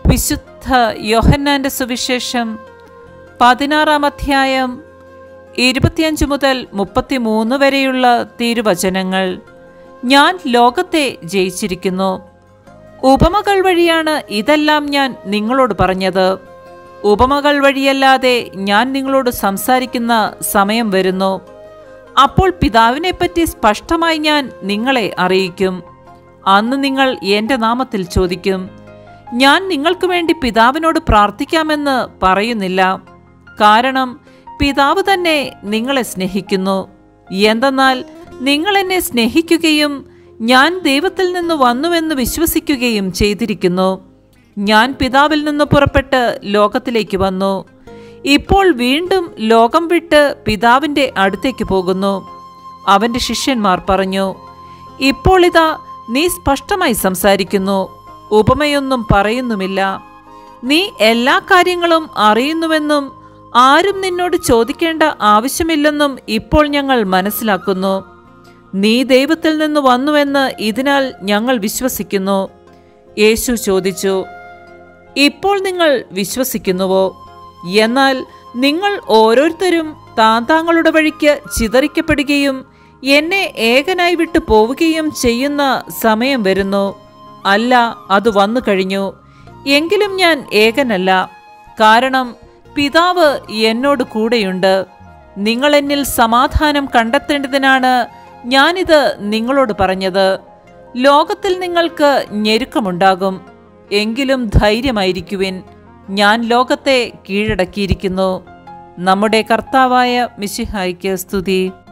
വിശുദ്ധ യോഹന്നാന്റെ സുവിശേഷം പതിനാറാം അധ്യായം ഇരുപത്തിയഞ്ച് മുതൽ മുപ്പത്തിമൂന്ന് വരെയുള്ള തിരുവചനങ്ങൾ ഞാൻ ലോകത്തെ ജയിച്ചിരിക്കുന്നു ഉപമകൾ വഴിയാണ് ഇതെല്ലാം ഞാൻ നിങ്ങളോട് പറഞ്ഞത് ഉപമകൾ വഴിയല്ലാതെ ഞാൻ നിങ്ങളോട് സംസാരിക്കുന്ന സമയം വരുന്നു അപ്പോൾ പിതാവിനെപ്പറ്റി സ്പഷ്ടമായി ഞാൻ നിങ്ങളെ അറിയിക്കും അന്ന് നിങ്ങൾ എൻ്റെ നാമത്തിൽ ചോദിക്കും ഞാൻ നിങ്ങൾക്ക് വേണ്ടി പിതാവിനോട് പ്രാർത്ഥിക്കാമെന്ന് പറയുന്നില്ല കാരണം പിതാവ് തന്നെ നിങ്ങളെ സ്നേഹിക്കുന്നു എന്തെന്നാൽ നിങ്ങൾ എന്നെ സ്നേഹിക്കുകയും ഞാൻ ദൈവത്തിൽ നിന്ന് വന്നുവെന്ന് വിശ്വസിക്കുകയും ചെയ്തിരിക്കുന്നു ഞാൻ പിതാവിൽ നിന്ന് പുറപ്പെട്ട് ലോകത്തിലേക്ക് വന്നു ഇപ്പോൾ വീണ്ടും ലോകം വിട്ട് പിതാവിൻ്റെ അടുത്തേക്ക് പോകുന്നു അവൻ്റെ ശിഷ്യന്മാർ പറഞ്ഞു ഇപ്പോൾ ഇതാ നീ സ്പഷ്ടമായി സംസാരിക്കുന്നു ഉപമയൊന്നും പറയുന്നുമില്ല നീ എല്ലാ കാര്യങ്ങളും അറിയുന്നുവെന്നും ആരും നിന്നോട് ചോദിക്കേണ്ട ആവശ്യമില്ലെന്നും ഇപ്പോൾ ഞങ്ങൾ മനസ്സിലാക്കുന്നു നീ ദൈവത്തിൽ നിന്ന് വന്നുവെന്ന് ഇതിനാൽ ഞങ്ങൾ വിശ്വസിക്കുന്നു യേശു ചോദിച്ചു ഇപ്പോൾ നിങ്ങൾ വിശ്വസിക്കുന്നുവോ എന്നാൽ നിങ്ങൾ ഓരോരുത്തരും താൻ താങ്കളുടെ വഴിക്ക് ചിതറിക്കപ്പെടുകയും എന്നെ ഏകനായി വിട്ടു പോവുകയും ചെയ്യുന്ന സമയം വരുന്നു അല്ല അത് വന്നു കഴിഞ്ഞു എങ്കിലും ഞാൻ ഏകനല്ല കാരണം പിതാവ് എന്നോട് കൂടെയുണ്ട് നിങ്ങൾ എന്നിൽ സമാധാനം കണ്ടെത്തേണ്ടതിനാണ് ഞാനിത് നിങ്ങളോട് പറഞ്ഞത് ലോകത്തിൽ നിങ്ങൾക്ക് ഞെരുക്കമുണ്ടാകും എങ്കിലും ധൈര്യമായിരിക്കുവിൻ ഞാൻ ലോകത്തെ കീഴടക്കിയിരിക്കുന്നു നമ്മുടെ കർത്താവായ മിശിഹായ്ക്ക് സ്തുതി